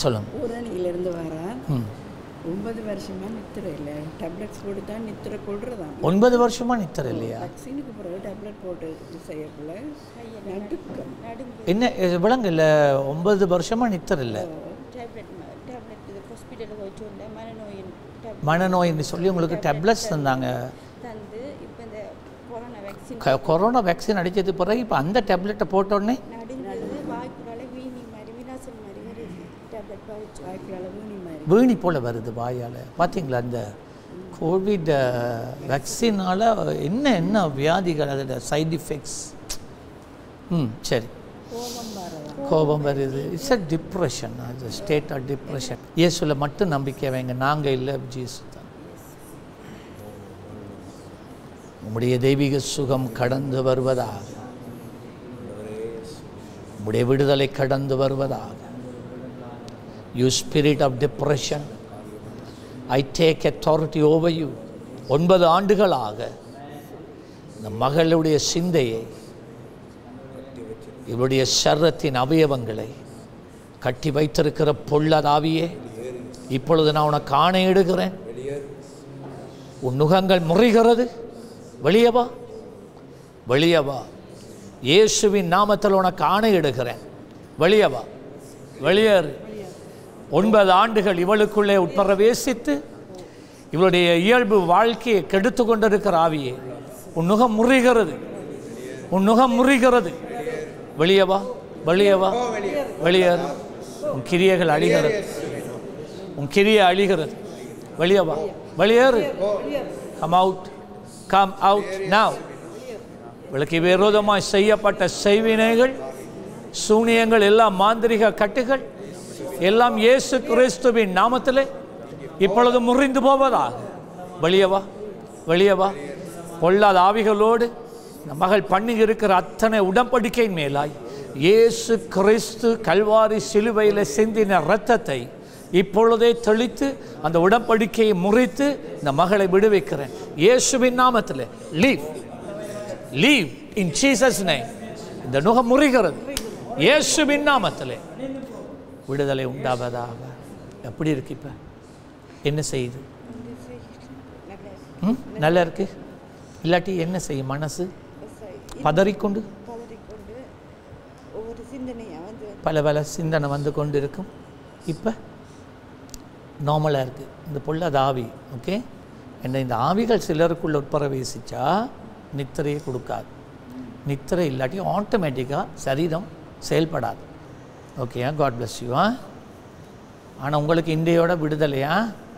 சொல்லுங்க ஊரணியிலிருந்து வரேன் ம் ஒன்பது வருஷமா நித்திரை இல்லை டேப்லெட்ஸ் போட்டு தான் நித்திரை கொள்றதாம் ஒன்பது வருஷமா நித்தர் இல்லையா வேக்சினுக்கு பிறகு டேப்லெட் போட்டு இது செய்யக்குள்ள நடுக்கம் என்ன இது விலங்குல ஒன்பது வருஷமா நித்தர் இல்லை டேப்லெட் டேப்லெட் இது ஹாஸ்பிட்டலுக்கு போயிட்டு வந்தேன் மனநோயின் டேப்லெட் மனநோயின்னு சொல்லி உங்களுக்கு டேப்லெட்ஸ் தந்தாங்க தந்து இப்போ இந்த கொரோனா வேக்சின் க- கொரோனா வேக்சின் அடித்தது பிறகு இப்போ அந்த டேப்லெட்டை போட்ட உடனே நடுந்தது வாய்க்குள்ளால வீணி மாதிரி வினாசல் மாதிரி வருது டேப்லெட் பாவிச்சு வாய்க்கு அளவு நீ மாதிரி வீணி போல் வருது வாயால் பார்த்தீங்களா அந்த கோவிட் வேக்சினால் என்ன என்ன வியாதிகள் அதோட சைடு எஃபெக்ட்ஸ் ம் சரி கோபம் வரதான் கோபம் வருது இட்ஸ் அ டிப்ரெஷன் அது ஸ்டேட் ஆஃப் டிப்ரெஷன் இயேசுல மட்டும் நம்பிக்கை வைங்க நாங்கள் இல்லை ஜீசு தான் உம்முடைய தெய்வீக சுகம் கடந்து வருவதாக உம்முடைய விடுதலை கடந்து வருவதாக you spirit of depression I take authority over you ஒன்பது ஆண்டுகளாக இந்த மகளுடைய சிந்தையை இவருடைய சர்ரத்தின் அவயவங்களை கட்டி வைத்திருக்கிற பொல்லதாவியே இப்பொழுது நான் உனக்கு ஆணையிடுகிறேன் உன் நுகங்கள் முறிகிறது வெளியே வா வெளியே வா இயேசுவின் நாமத்தில் உனக்கு ஆணையிடுகிறேன் வெளியே வா வெளியேறு ஒன்பது ஆண்டுகள் இவளுக்குள்ளே உட்பிரவேசித்து இவளுடைய இயல்பு வாழ்க்கையை கெடுத்து கொண்டிருக்கிற ஆவியே உன் நுகம் முறிகிறது உன் நுகம் முறிகிறது வெளியே வா வெளியே வா வெளியேறு உன் கிரியைகள் அழிகிறது உன் கிரியை அழிகிறது வெளியே வா வெளியேறு come out come out now இவளுக்கு விரோதமாய் செய்யப்பட்ட செய்வினைகள் சூனியங்கள் எல்லாம் மாந்திரிக கட்டுகள் எல்லாம் இயேசு கிறிஸ்துவின் நாமத்திலே இப்பொழுது முறிந்து போவதாக வெளியே வா வெளியே வா பொல்லாத ஆவிகளோடு இந்த மகள் பண்ணி இருக்கிற அத்தனை உடன்படிக்கையின் மேலாய் இயேசு கிறிஸ்து கல்வாரி சிலுவையில் சிந்தின இரத்தத்தை இப்பொழுதே தெளித்து அந்த உடன்படிக்கையை முறித்து இந்த மகளை விடுவிக்கிறேன் இயேசுவின் நாமத்தில் leave leave in Jesus name இந்த நுகம் முறிகிறது இயேசுவின் நாமத்திலே விடுதலை உண்டாவதாக எப்படி இருக்கு இப்போ என்ன செய்யுது ம் நல்லா இருக்கு இல்லாட்டி என்ன செய்யும் மனசு பதறிக்கொண்டு பதறிக்கொண்டு ஒவ்வொரு சிந்தனையாக வந்து பல பல சிந்தனை வந்து கொண்டு இருக்கும் இப்போ நார்மலாக இருக்குது இந்த பொல்லாத ஆவி ஓகே என்ன இந்த ஆவிகள் சிலருக்குள்ள உட்பிரவேசிச்சா நித்திரையை கொடுக்காது நித்திரை இல்லாட்டி ஆட்டோமேட்டிக்காக சரீரம் செயல்படாது ஓகே காட் bless யூ ஆ ஆனால் உங்களுக்கு இன்றையோட விடுதலையா